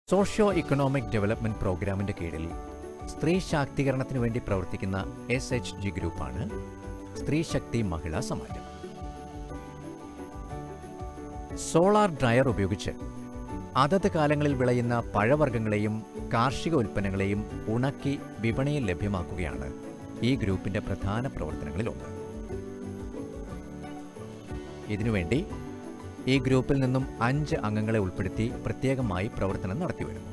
socio economic development പ്രോഗ്രാമിന്റെ കീഴിൽ സ്ത്രീ ശാക്തീകരണത്തിന് വേണ്ടി പ്രവർത്തിക്കുന്ന എസ് എച്ച് ജി ഗ്രൂപ്പാണ് സ്ത്രീ ശക്തി മഹിളാ സമാജം സോളാർ ഡ്രയർ ഉപയോഗിച്ച് അതത് കാലങ്ങളിൽ വിളയുന്ന പഴവർഗ്ഗങ്ങളെയും കാർഷിക ഉൽപ്പന്നങ്ങളെയും ഉണക്കി വിപണിയിൽ ലഭ്യമാക്കുകയാണ് ഈ ഗ്രൂപ്പിന്റെ പ്രധാന പ്രവർത്തനങ്ങളിലൊന്ന് ഇതിനുവേണ്ടി ഈ ഗ്രൂപ്പിൽ നിന്നും അഞ്ച് അംഗങ്ങളെ ഉൾപ്പെടുത്തി പ്രത്യേകമായി പ്രവർത്തനം നടത്തിവരുന്നു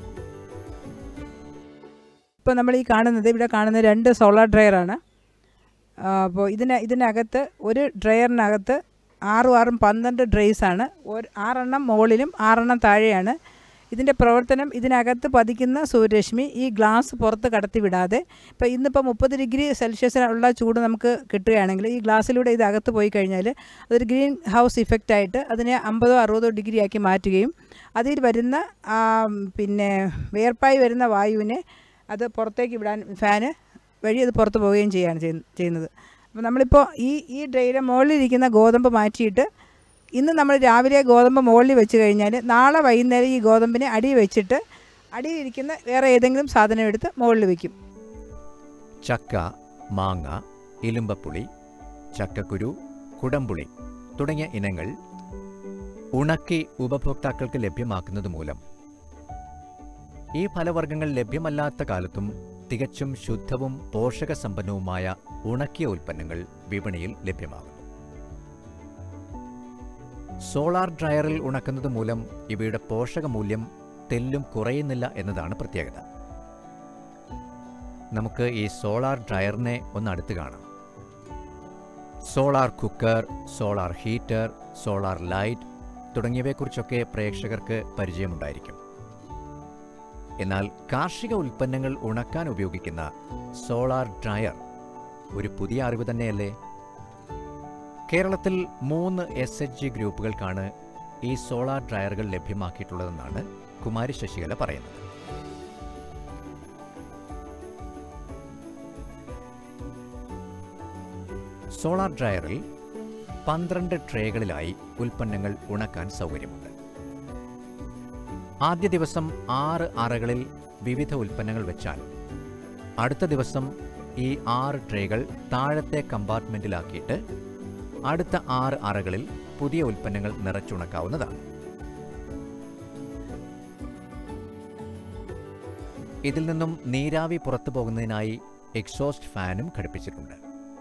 ഇപ്പോൾ നമ്മൾ ഈ കാണുന്നത് ഇവിടെ കാണുന്ന രണ്ട് സോളാർ ഡ്രയറാണ് അപ്പോൾ ഇതിന് ഇതിനകത്ത് ഒരു ഡ്രയറിനകത്ത് ആറും ആറും പന്ത്രണ്ട് ഡ്രൈസ് ആണ് ഒരു ആറെണ്ണം മുകളിലും ആറെണ്ണം താഴെയാണ് ഇതിൻ്റെ പ്രവർത്തനം ഇതിനകത്ത് പതിക്കുന്ന സൂര്യരശ്മി ഈ ഗ്ലാസ് പുറത്ത് കടത്തി വിടാതെ ഇപ്പോൾ ഇന്നിപ്പോൾ മുപ്പത് ഡിഗ്രി സെൽഷ്യസിലുള്ള ചൂട് നമുക്ക് കിട്ടുകയാണെങ്കിൽ ഈ ഗ്ലാസ്സിലൂടെ ഇത് അകത്ത് പോയി കഴിഞ്ഞാൽ അതൊരു ഗ്രീൻ ഹൗസ് ഇഫക്റ്റായിട്ട് അതിനെ അമ്പതോ അറുപതോ ഡിഗ്രി ആക്കി മാറ്റുകയും അതിൽ വരുന്ന ആ, പിന്നെ വേർപ്പായി വരുന്ന വായുവിനെ അത് പുറത്തേക്ക് വിടാൻ ഫാന് വഴി അത് പുറത്ത് പോവുകയും ചെയ്യുകയാണ് ചെയ്യുന്ന- ചെയ്യുന്നത് അപ്പോൾ നമ്മളിപ്പോൾ ഈ ഈ ഡ്രൈയുടെ മുകളിലിരിക്കുന്ന ഗോതമ്പ് മാറ്റിയിട്ട് ഇന്ന് നമ്മൾ രാവിലെ ഗോതമ്പ് മുകളിൽ വെച്ച് കഴിഞ്ഞാൽ നാളെ വൈകുന്നേരം ഈ ഗോതമ്പിനെ അടി വെച്ചിട്ട് അടിയിലിരിക്കുന്ന വേറെ ഏതെങ്കിലും സാധനം എടുത്ത് മുകളിൽ വെക്കും ചക്ക മാങ്ങ ഇലുമ്പപ്പുളി ചക്കക്കുരു കുടംപുളി തുടങ്ങിയ ഇനങ്ങൾ ഉണക്കി ഉപഭോക്താക്കൾക്ക് ലഭ്യമാക്കുന്നത് മൂലം ഈ ഫലവർഗ്ഗങ്ങൾ ലഭ്യമല്ലാത്ത കാലത്തും തികച്ചും ശുദ്ധവും പോഷകസമ്പന്നവുമായ ഉണക്കിയ ഉൽപ്പന്നങ്ങൾ വിപണിയിൽ ലഭ്യമാകുന്നു സോളാർ ഡ്രയറിൽ ഉണക്കുന്നത് മൂലം ഇവയുടെ പോഷകമൂല്യം തെല്ലും കുറയുന്നില്ല എന്നതാണ് പ്രത്യേകത നമുക്ക് ഈ സോളാർ ഡ്രയറിനെ ഒന്ന് അടുത്ത് കാണാം solar cooker solar heater solar light തുടങ്ങിയവയെക്കുറിച്ചൊക്കെ പ്രേക്ഷകർക്ക് പരിചയമുണ്ടായിരിക്കും എന്നാൽ കാർഷിക ഉൽപ്പന്നങ്ങൾ ഉണക്കാൻ ഉപയോഗിക്കുന്ന സോളാർ ഡ്രയർ ഒരു പുതിയ അറിവ് തന്നെയല്ലേ കേരളത്തിൽ മൂന്ന് എസ് എച്ച് ജി ഗ്രൂപ്പുകൾക്കാണ് ഈ സോളാർ ഡ്രയറുകൾ ലഭ്യമാക്കിയിട്ടുള്ളതെന്നാണ് കുമാരി ശശികല പറയുന്നത് സോളാർ ഡ്രയറിൽ പന്ത്രണ്ട് ട്രേകളിലായി ഉൽപ്പന്നങ്ങൾ ഉണക്കാൻ സൗകര്യമുണ്ട് ആദ്യ ദിവസം ആറ് അറകളിൽ വിവിധ ഉൽപ്പന്നങ്ങൾ വെച്ചാൽ അടുത്ത ദിവസം ഈ ആറ് ട്രേകൾ താഴത്തെ കമ്പാർട്ട്മെന്റിലാക്കിയിട്ട് അടുത്ത ആറ് അറകളിൽ പുതിയ ഉൽപ്പന്നങ്ങൾ നിറച്ചുണക്കാവുന്നതാണ് ഇതിൽ നിന്നും നീരാവി പുറത്തു പോകുന്നതിനായി എക്സോസ്റ്റ് ഫാനും ഘടിപ്പിച്ചിട്ടുണ്ട്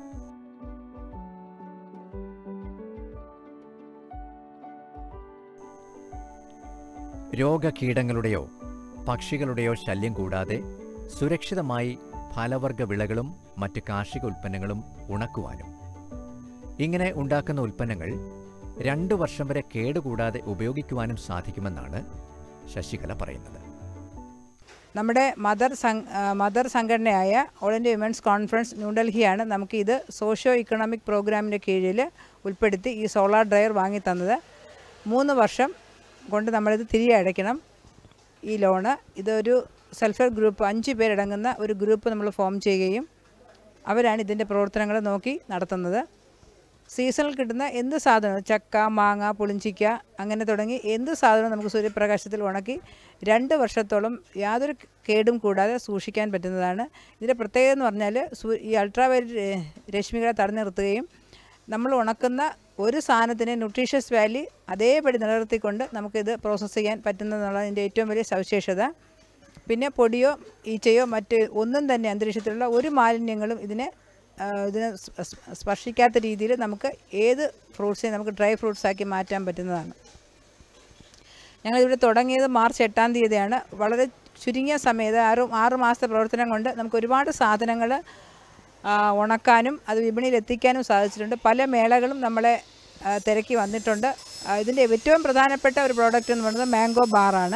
രോഗകീടങ്ങളുടെയോ പക്ഷികളുടെയോ ശല്യം കൂടാതെ സുരക്ഷിതമായി ഫലവർഗ വിളകളും മറ്റ് കാർഷിക ഉൽപ്പന്നങ്ങളും ഉണക്കുവാനും ഇങ്ങനെ ഉണ്ടാക്കുന്ന ഉൽപ്പന്നങ്ങൾ രണ്ടു വർഷം വരെ കേടുകൂടാതെ ഉപയോഗിക്കുവാനും സാധിക്കുമെന്നാണ് ശശികല പറയുന്നത് നമ്മുടെ മദർ സം- ആ, മദർ സംഘടനയായ ഓൾ ഇന്ത്യ വിമൻസ് കോൺഫറൻസ് ന്യൂഡൽഹിയാണ് നമുക്ക് ഇത് സോഷ്യോ ഇക്കണോമിക് പ്രോഗ്രാമിൻ്റെ കീഴിൽ ഉൾപ്പെടുത്തി ഈ സോളാർ ഡ്രയർ വാങ്ങി തന്നത് മൂന്ന് വർഷം കൊണ്ട് നമ്മളിത് തിരികെ അടയ്ക്കണം ഈ ലോണ് ഇതൊരു സെൽഫ് ഹെൽപ്പ് ഗ്രൂപ്പ് അഞ്ച് പേരടങ്ങുന്ന ഒരു ഗ്രൂപ്പ് നമ്മൾ ഫോം ചെയ്യുകയും അവരാണ് ഇതിൻ്റെ പ്രവർത്തനങ്ങൾ നോക്കി നടത്തുന്നത് സീസണിൽ കിട്ടുന്ന എന്ത് സാധനവും ചക്ക മാങ്ങ പുളിഞ്ചിക്ക അങ്ങനെ തുടങ്ങി എന്ത് സാധനവും നമുക്ക് സൂര്യപ്രകാശത്തിൽ ഉണക്കി രണ്ട് വർഷത്തോളം യാതൊരു കേടും കൂടാതെ സൂക്ഷിക്കാൻ പറ്റുന്നതാണ് ഇതിൻ്റെ പ്രത്യേകത എന്ന് പറഞ്ഞാൽ സൂ- ഈ അൾട്രാവയലറ്റ് രശ്മികളെ തടഞ്ഞു നിർത്തുകയും നമ്മൾ ഉണക്കുന്ന ഒരു സാധനത്തിന് ന്യൂട്രീഷ്യസ് വാല്യൂ അതേപടി നിലനിർത്തിക്കൊണ്ട് നമുക്കിത് പ്രോസസ്സ് ചെയ്യാൻ പറ്റുന്നതെന്നുള്ളതാണ് ഇതിൻ്റെ ഏറ്റവും വലിയ സവിശേഷത പിന്നെ പൊടിയോ ഈച്ചയോ മറ്റ് ഒന്നും തന്നെ അന്തരീക്ഷത്തിലുള്ള ഒരു മാലിന്യങ്ങളും ഇതിനെ ആ, ഇതിനെ സ്- സ്- സ്പർശിക്കാത്ത രീതിയിൽ നമുക്ക് ഏത് ഫ്രൂട്ട്സിനെ നമുക്ക് ഡ്രൈ ഫ്രൂട്ട്സ് ആക്കി മാറ്റാൻ പറ്റുന്നതാണ് ഞങ്ങളിവിടെ തുടങ്ങിയത് മാർച്ച് എട്ടാം തീയതിയാണ് വളരെ ചുരുങ്ങിയ സമയത്ത് ആറ് ആറ് മാസത്തെ പ്രവർത്തനം കൊണ്ട് നമുക്ക് ഒരുപാട് സാധനങ്ങൾ ഉണക്കാനും അത് വിപണിയിൽ എത്തിക്കാനും സാധിച്ചിട്ടുണ്ട് പല മേളകളും നമ്മളെ ആ, തിരക്കി വന്നിട്ടുണ്ട് ആ, ഇതിൻ്റെ ഏറ്റവും പ്രധാനപ്പെട്ട ഒരു പ്രോഡക്റ്റ് എന്ന് പറയുന്നത് മാംഗോ ബാറാണ്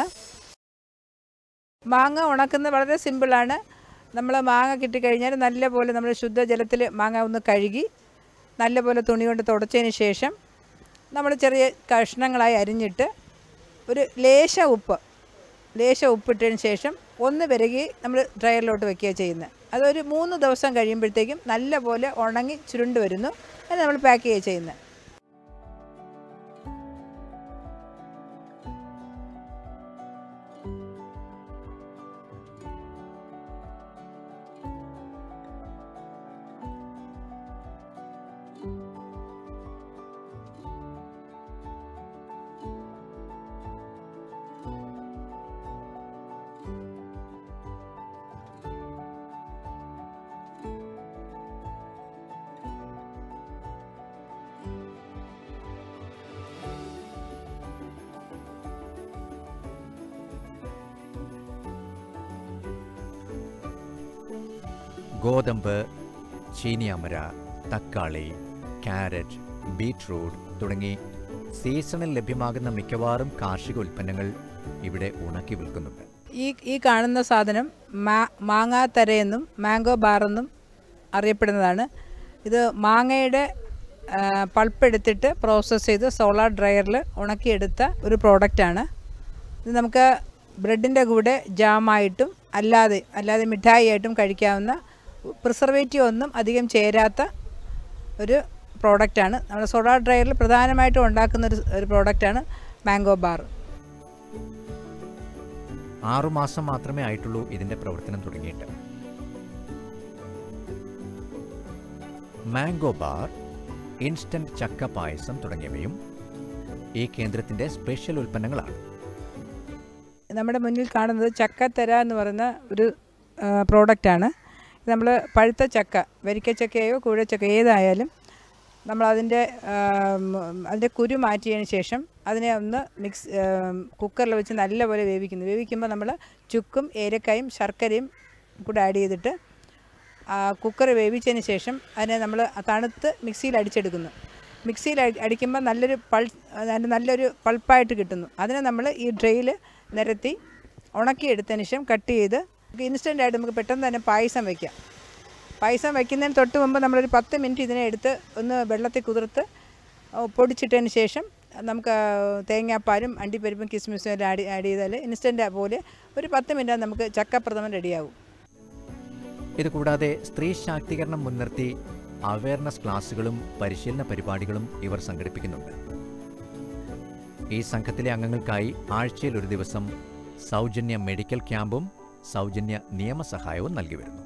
മാങ്ങ ഉണക്കുന്നത് വളരെ സിമ്പിളാണ് നമ്മൾ മാങ്ങ കിട്ടിക്കഴിഞ്ഞാൽ നല്ലപോലെ നമ്മൾ ശുദ്ധജലത്തിൽ മാങ്ങ ഒന്ന് കഴുകി നല്ലപോലെ തുണി കൊണ്ട് തുടച്ചതിന് ശേഷം നമ്മൾ ചെറിയ കഷ്ണങ്ങളായി അരിഞ്ഞിട്ട് ഒരു ലേശ ഉപ്പ് ലേശ ഉപ്പിട്ടതിന് ശേഷം ഒന്ന് വിരകി നമ്മൾ ഡ്രയറിലോട്ട് വെക്കുക ചെയ്യുന്നത് അതൊരു മൂന്ന് ദിവസം കഴിയുമ്പോഴത്തേക്കും നല്ലപോലെ ഉണങ്ങി ചുരുണ്ട് വരുന്നു അത് നമ്മൾ പാക്ക് ചെയ്യുക ചെയ്യുന്നത് ഗോതമ്പ് ചീനിയമര തക്കാളി കാരറ്റ് ബീറ്റ്റൂട്ട് തുടങ്ങി സീസണിൽ ലഭ്യമാകുന്ന മിക്കവാറും കാർഷിക ഉൽപ്പന്നങ്ങൾ ഇവിടെ ഉണക്കി വിൽക്കുന്നുണ്ട് ഈ ഈ കാണുന്ന സാധനം മാ മാങ്ങാത്തരയെന്നും മാംഗോ ബാറെന്നും അറിയപ്പെടുന്നതാണ് ഇത് മാങ്ങയുടെ ആ, പൾപ്പ് എടുത്തിട്ട് പ്രോസസ്സ് ചെയ്ത് സോളാർ ഡ്രയറിൽ ഉണക്കിയെടുത്ത ഒരു പ്രോഡക്റ്റാണ് ഇത് നമുക്ക് ബ്രെഡിൻ്റെ കൂടെ ജാമായിട്ടും അല്ലാതെ അല്ലാതെ മിഠായി ആയിട്ടും കഴിക്കാവുന്ന പ്രിസർവേറ്റീവ് ഒന്നും അധികം ചേരാത്ത ഒരു പ്രോഡക്റ്റാണ് നമ്മുടെ സോളാർ ഡ്രയറിൽ പ്രധാനമായിട്ടും ഉണ്ടാക്കുന്ന ഒരു ഒരു പ്രോഡക്റ്റാണ് മാംഗോ ബാർ ആറുമാസം മാത്രമേ ആയിട്ടുള്ളൂ ഇതിന്റെ പ്രവർത്തനം തുടങ്ങിയിട്ട് മാംഗോ ബാർ ഇൻസ്റ്റന്റ് ചക്ക പായസം തുടങ്ങിയവയും ഈ കേന്ദ്രത്തിന്റെ സ്പെഷ്യൽ ഉൽപ്പന്നങ്ങളാണ് നമ്മുടെ മുന്നിൽ കാണുന്നത് ചക്കത്തര എന്ന് പറയുന്ന ഒരു പ്രോഡക്റ്റാണ് നമ്മൾ പഴുത്ത ചക്ക വരിക്കച്ചക്കയോ കൂഴച്ചക്ക ഏതായാലും നമ്മൾ അതിൻ്റെ അതിൻ്റെ കുരു മാറ്റിയതിന് ശേഷം അതിനെ ഒന്ന് മിക്സ് കുക്കറിൽ വെച്ച് നല്ലപോലെ വേവിക്കുന്നു വേവിക്കുമ്പോൾ നമ്മൾ ചുക്കും ഏലക്കായും ശർക്കരയും കൂടെ ആഡ് ചെയ്തിട്ട് കുക്കർ വേവിച്ചതിന് ശേഷം അതിനെ നമ്മൾ തണുത്ത് മിക്സിയിൽ അടിച്ചെടുക്കുന്നു മിക്സിയിൽ അടി- അടിക്കുമ്പോൾ നല്ലൊരു പൾ അതിന് നല്ലൊരു പൾപ്പായിട്ട് കിട്ടുന്നു അതിനെ നമ്മൾ ഈ ഡ്രെയിൽ നിരത്തി ഉണക്കിയെടുത്തതിന് ശേഷം കട്ട് ചെയ്ത് ഇൻസ്റ്റൻ്റ് ആയിട്ട് നമുക്ക് പെട്ടെന്ന് തന്നെ പായസം വയ്ക്കാം പായസം വയ്ക്കുന്നതിന് തൊട്ട് മുമ്പ് നമ്മളൊരു പത്ത് മിനിറ്റ് ഇതിനെ എടുത്ത് ഒന്ന് വെള്ളത്തിൽ കുതിർത്ത് ഓ, പൊടിച്ചിട്ടതിന് ശേഷം നമുക്ക് തേങ്ങാപ്പാലും അണ്ടിപ്പരിപ്പും കിസ്മിസും എല്ലാം ആഡ് ആഡ് ചെയ്താൽ ഇൻസ്റ്റൻ്റ് പോലെ ഒരു പത്ത് മിനിറ്റ് നമുക്ക് ചക്കപ്രഥമൻ റെഡിയാവും ഇത് കൂടാതെ സ്ത്രീ ശാക്തീകരണം മുൻനിർത്തി അവയർനെസ് ക്ലാസുകളും പരിശീലന പരിപാടികളും ഇവർ സംഘടിപ്പിക്കുന്നുണ്ട് ഈ സംഘത്തിലെ അംഗങ്ങൾക്കായി ആഴ്ചയിൽ ഒരു ദിവസം സൗജന്യ മെഡിക്കൽ ക്യാമ്പും സൗജന്യ നിയമസഹായവും നൽകി വരുന്നു